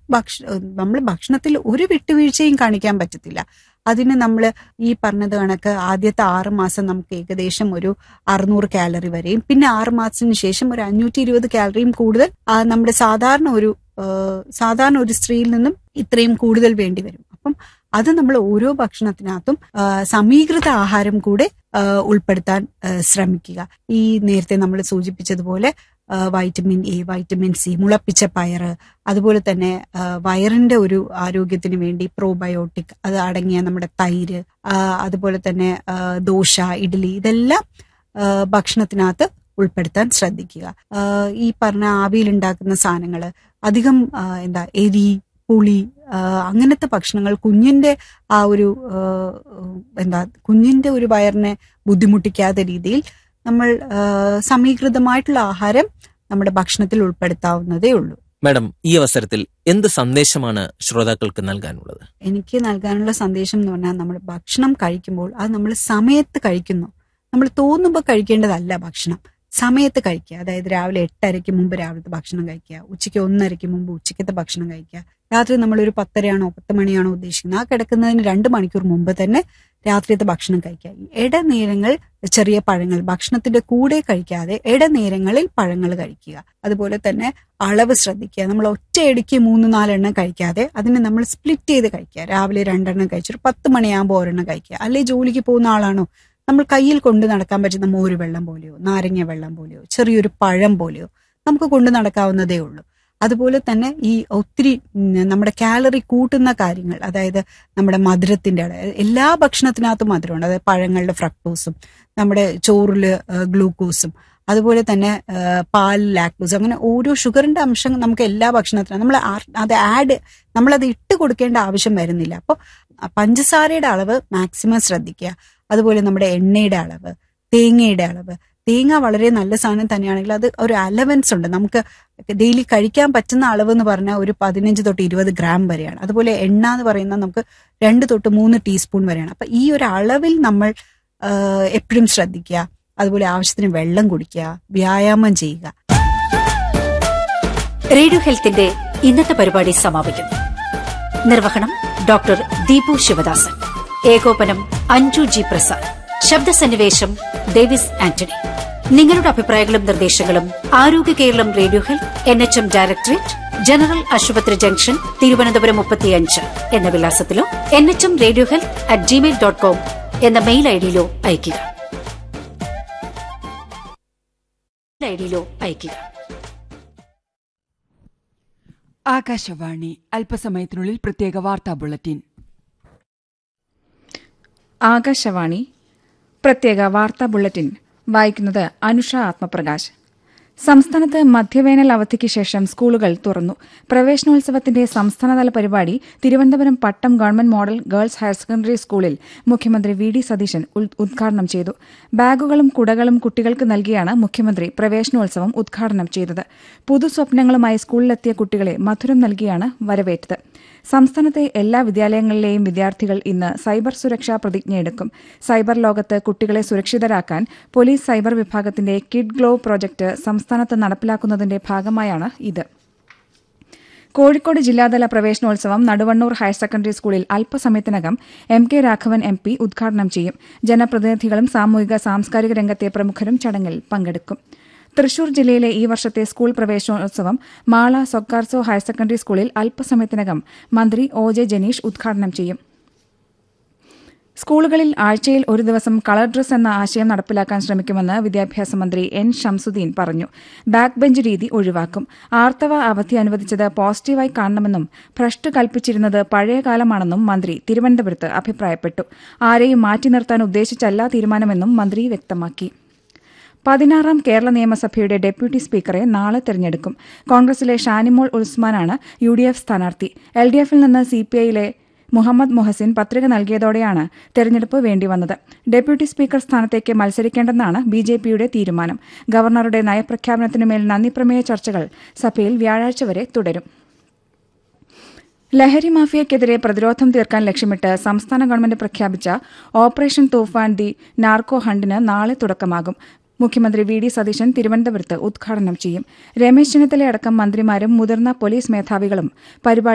ഭക്ഷ നമ്മൾ ഭക്ഷണത്തിൽ ഒരു വിട്ടുവീഴ്ചയും കാണിക്കാൻ പറ്റത്തില്ല അതിന് നമ്മൾ ഈ പറഞ്ഞത് കണക്ക് ആദ്യത്തെ ആറ് മാസം നമുക്ക് ഏകദേശം ഒരു അറുന്നൂറ് കാലറി വരെയും പിന്നെ ആറ് മാസത്തിന് ശേഷം ഒരു അഞ്ഞൂറ്റി ഇരുപത് കാലറിയും കൂടുതൽ ആ, നമ്മുടെ സാധാരണ ഒരു ആ, സാധാരണ ഒരു സ്ത്രീയിൽ നിന്നും ഇത്രയും കൂടുതൽ വേണ്ടി വരും അപ്പം അത് നമ്മൾ ഓരോ ഭക്ഷണത്തിനകത്തും ആ, സമീകൃത ആഹാരം കൂടെ ആ, ഉൾപ്പെടുത്താൻ ആ, ശ്രമിക്കുക ഈ നേരത്തെ നമ്മൾ സൂചിപ്പിച്ചതുപോലെ ആ, വൈറ്റമിൻ എ വൈറ്റമിൻ സി മുളപ്പിച്ച പയറ് അതുപോലെ തന്നെ ആ, വയറിന്റെ ഒരു ആരോഗ്യത്തിന് വേണ്ടി പ്രോബയോട്ടിക് അത് അടങ്ങിയ നമ്മുടെ തൈര് ആ, അതുപോലെ തന്നെ ആ, ദോശ ഇഡ്ഡലി ഇതെല്ലാം ആ, ഭക്ഷണത്തിനകത്ത് ഉൾപ്പെടുത്താൻ ശ്രദ്ധിക്കുക ആ, ഈ പറഞ്ഞ ആവിയിൽ ഉണ്ടാക്കുന്ന സാധനങ്ങൾ അധികം ആ, എന്താ എരി പുളി ആ, അങ്ങനത്തെ ഭക്ഷണങ്ങൾ കുഞ്ഞിന്റെ ആ ഒരു ആ, എന്താ കുഞ്ഞിന്റെ ഒരു വയറിനെ ബുദ്ധിമുട്ടിക്കാത്ത രീതിയിൽ നമ്മൾ ആ, സമീകൃതമായിട്ടുള്ള ആഹാരം നമ്മുടെ ഭക്ഷണത്തിൽ ഉൾപ്പെടുത്താവുന്നതേ ഉള്ളൂ മാഡം ഈ അവസരത്തിൽ എന്ത് സന്ദേശമാണ് ശ്രോതാക്കൾക്ക് നൽകാനുള്ളത് എനിക്ക് നൽകാനുള്ള സന്ദേശം എന്ന് പറഞ്ഞാൽ നമ്മൾ ഭക്ഷണം കഴിക്കുമ്പോൾ അത് നമ്മൾ സമയത്ത് കഴിക്കുന്നു നമ്മൾ തോന്നുമ്പോൾ കഴിക്കേണ്ടതല്ല ഭക്ഷണം സമയത്ത് കഴിക്കുക അതായത് രാവിലെ എട്ടരയ്ക്ക് മുമ്പ് രാവിലത്തെ ഭക്ഷണം കഴിക്കുക ഉച്ചയ്ക്ക് ഒന്നരയ്ക്ക് മുമ്പ് ഉച്ചയ്ക്കത്തെ ഭക്ഷണം കഴിക്കുക രാത്രി നമ്മളൊരു പത്തരയാണോ പത്ത് മണിയാണോ ഉദ്ദേശിക്കുന്നത് ആ കിടക്കുന്നതിന് രണ്ട് മണിക്കൂർ മുമ്പ് തന്നെ രാത്രിയത്തെ ഭക്ഷണം കഴിക്കുക ഈ ഇടനേരങ്ങൾ ചെറിയ പഴങ്ങൾ ഭക്ഷണത്തിന്റെ കൂടെ കഴിക്കാതെ ഇടനേരങ്ങളിൽ പഴങ്ങൾ കഴിക്കുക അതുപോലെ തന്നെ അളവ് ശ്രദ്ധിക്കുക നമ്മൾ ഒറ്റയടിക്ക് മൂന്ന് നാലെണ്ണം കഴിക്കാതെ അതിനെ നമ്മൾ സ്പ്ലിറ്റ് ചെയ്ത് കഴിക്കുക രാവിലെ രണ്ടെണ്ണം കഴിച്ചൊരു പത്ത് മണിയാകുമ്പോൾ ഒരെണ്ണം കഴിക്കുക അല്ലെ ജോലിക്ക് പോകുന്ന ആളാണോ നമ്മൾ കയ്യിൽ കൊണ്ട് നടക്കാൻ പറ്റുന്ന മോര് വെള്ളം പോലെയോ നാരങ്ങ വെള്ളം പോലെയോ ചെറിയൊരു പഴം പോലെയോ നമുക്ക് കൊണ്ട് നടക്കാവുന്നതേ ഉള്ളൂ അതുപോലെ തന്നെ ഈ ഒത്തിരി ഉം, നമ്മുടെ കാലറി കൂട്ടുന്ന കാര്യങ്ങൾ അതായത് നമ്മുടെ മധുരത്തിന്റെ അളവ്, എല്ലാ ഭക്ഷണത്തിനകത്തും മധുരമുണ്ട് അതായത് പഴങ്ങളുടെ ഫ്രക്ടോസും നമ്മുടെ ചോറില് ഗ്ലൂക്കോസും അതുപോലെ തന്നെ ആ, പാൽ ലാക്ടോസ് അങ്ങനെ ഓരോ ഷുഗറിന്റെ അംശം നമുക്ക് എല്ലാ ഭക്ഷണത്തിനും നമ്മൾ ആ- അത് ആഡ് നമ്മളത് ഇട്ട് കൊടുക്കേണ്ട ആവശ്യം വരുന്നില്ല അപ്പോൾ പഞ്ചസാരയുടെ അളവ് മാക്സിമം ശ്രദ്ധിക്കുക അതുപോലെ നമ്മുടെ എണ്ണയുടെ അളവ് തേങ്ങയുടെ അളവ് തേങ്ങ വളരെ നല്ല സാധനം തന്നെയാണെങ്കിൽ അത് ഒരു അലവൻസ് ഉണ്ട് നമുക്ക് ഡെയിലി കഴിക്കാൻ പറ്റുന്ന അളവ് എന്ന് പറഞ്ഞാൽ ഒരു പതിനഞ്ച് തൊട്ട് ഇരുപത് ഗ്രാം വരെയാണ് അതുപോലെ എണ്ണ എന്ന് പറയുന്നത് നമുക്ക് രണ്ട് തൊട്ട് മൂന്ന് ടീസ്പൂൺ വരെയാണ് അപ്പൊ ഈ ഒരു അളവിൽ നമ്മൾ എപ്പോഴും ശ്രദ്ധിക്കുക അതുപോലെ ആവശ്യത്തിന് വെള്ളം കുടിക്കുക വ്യായാമം ചെയ്യുക റേഡിയോ ഹെൽത്തിന്റെ ഇന്നത്തെ പരിപാടി സമാപിക്കുന്നു നിർവഹണം ഡോക്ടർ ദീപു ശിവദാസൻ ഏകോപനം അഞ്ജു ജി പ്രസാദ് ശബ്ദസന്നിവേശം ഡേവിസ് ആന്റണി നിങ്ങളുടെ അഭിപ്രായങ്ങളും നിർദ്ദേശങ്ങളും Arogya Keralam radio health N H M directorate general ആശുപത്രി ജംഗ്ഷൻ തിരുവനന്തപുരം മുപ്പത്തിയഞ്ച് എന്ന വിലാസത്തിലോ N H M radio health at Gmail dot com എന്ന മെയിൽ ഐഡിയിലോ അയയ്ക്കുക ഐഡിയിലോ അയയ്ക്കുക ആകാശവാണി അല്പസമയത്തിനുള്ളിൽ പ്രത്യേക വാർത്താ ബുള്ളറ്റിൻ ആകാശവാണി പ്രത്യേക വാർത്താ ബുള്ളറ്റിൻ വായിക്കുന്നത് അനുഷ ആത്മപ്രകാശ് സംസ്ഥാനത്ത് മധ്യവേനൽ അവധിക്ക് ശേഷം സ്കൂളുകൾ തുറന്നു പ്രവേശനോത്സവത്തിന്റെ സംസ്ഥാനതല പരിപാടി Thiruvananthapuram Pattom government model girls higher secondary സ്കൂളിൽ മുഖ്യമന്ത്രി വി ഡി സതീശൻ ഉൽ- ഉദ്ഘാടനം ചെയ്തു ബാഗുകളും കുടകളും കുട്ടികൾക്ക് നൽകിയാണ് മുഖ്യമന്ത്രി പ്രവേശനോത്സവം ഉദ്ഘാടനം ചെയ്തത് പുതുസ്വപ്നങ്ങളുമായി സ്കൂളിലെത്തിയ കുട്ടികളെ മധുരം നൽകിയാണ് വരവേറ്റത് സംസ്ഥാനത്തെ എല്ലാ വിദ്യാലയങ്ങളിലെയും വിദ്യാർത്ഥികൾ ഇന്ന് സൈബർ സുരക്ഷാ പ്രതിജ്ഞയെടുക്കും സൈബർ ലോകത്ത് കുട്ടികളെ സുരക്ഷിതരാക്കാൻ പോലീസ് സൈബർ വിഭാഗത്തിന്റെ കിഡ് ഗ്ലോ പ്രോജക്ട് സംസ്ഥാനത്ത് നടപ്പിലാക്കുന്നതിന്റെ ഭാഗമായാണ് ഇത് കോഴിക്കോട് ജില്ലാതല പ്രവേശനോത്സവം നടുവണ്ണൂർ ഹയർ സെക്കൻഡറി സ്കൂളിൽ അല്പസമയത്തിനകം M K Raghavan M P ഉദ്ഘാടനം ചെയ്യും ജനപ്രതിനിധികളും സാമൂഹിക സാംസ്കാരിക രംഗത്തെ പ്രമുഖരും ചടങ്ങിൽ പങ്കെടുക്കും തൃശൂർ ജില്ലയിലെ ഈ വർഷത്തെ സ്കൂൾ പ്രവേശനോത്സവം മാള സൊക്കാർസോ ഹയർ സെക്കൻഡറി സ്കൂളിൽ അല്പസമയത്തിനകം മന്ത്രി ഒ ജെ ജനീഷ് ഉദ്ഘാടനം ചെയ്യും സ്കൂളുകളിൽ ആഴ്ചയിൽ ഒരു ദിവസം കളർ ഡ്രസ് എന്ന ആശയം നടപ്പിലാക്കാൻ ശ്രമിക്കുമെന്ന് വിദ്യാഭ്യാസ മന്ത്രി എൻ ഷംസുദ്ദീൻ പറഞ്ഞു ബാക്ക് ബെഞ്ച് രീതി ഒഴിവാക്കും ആർത്തവ അവധി അനുവദിച്ചത് പോസിറ്റീവായി കാണണമെന്നും ഭ്രഷ്ട് കൽപ്പിച്ചിരുന്നത് പഴയ കാലമാണെന്നും മന്ത്രി തിരുവനന്തപുരത്ത് അഭിപ്രായപ്പെട്ടു ആരെയും മാറ്റി നിർത്താൻ ഉദ്ദേശിച്ചല്ല തീരുമാനമെന്നും മന്ത്രി വ്യക്തമാക്കി പതിനാറാം കേരള നിയമസഭയുടെ ഡെപ്യൂട്ടി സ്പീക്കറെ നാളെ തെരഞ്ഞെടുക്കും കോൺഗ്രസിലെ ഷാനിമോൾ ഉസ്മാനാണ് യു ഡി എഫ് സ്ഥാനാർത്ഥി എൽ ഡി എഫിൽ നിന്ന് സി പി ഐയിലെ മുഹമ്മദ് മൊഹസിൻ പത്രിക നൽകിയതോടെയാണ് തെരഞ്ഞെടുപ്പ് വേണ്ടിവന്നത് ഡെപ്യൂട്ടി സ്പീക്കർ സ്ഥാനത്തേക്ക് മത്സരിക്കേണ്ടെന്നാണ് ബി ജെ പിയുടെ തീരുമാനം ഗവർണറുടെ നയപ്രഖ്യാപനത്തിനുമേൽ നന്ദിപ്രമേയ ചർച്ചകൾ സഭയിൽ വ്യാഴാഴ്ച വരെ തുടരും ലഹരി മാഫിയയ്ക്കെതിരെ പ്രതിരോധം തീർക്കാൻ ലക്ഷ്യമിട്ട് സംസ്ഥാന ഗവൺമെന്റ് പ്രഖ്യാപിച്ച ഓപ്പറേഷൻ തൂഫാൻ ദി നാർക്കോ ഹണ്ടിന് നാളെ തുടക്കമാകും മുഖ്യമന്ത്രി വി ഡി സതീശൻ തിരുവനന്തപുരത്ത് ഉദ്ഘാടനം ചെയ്യും രമേശ് ചെന്നിത്തലയടക്കം മന്ത്രിമാരും മുതിർന്ന പോലീസ് മേധാവികളും പരിപാടി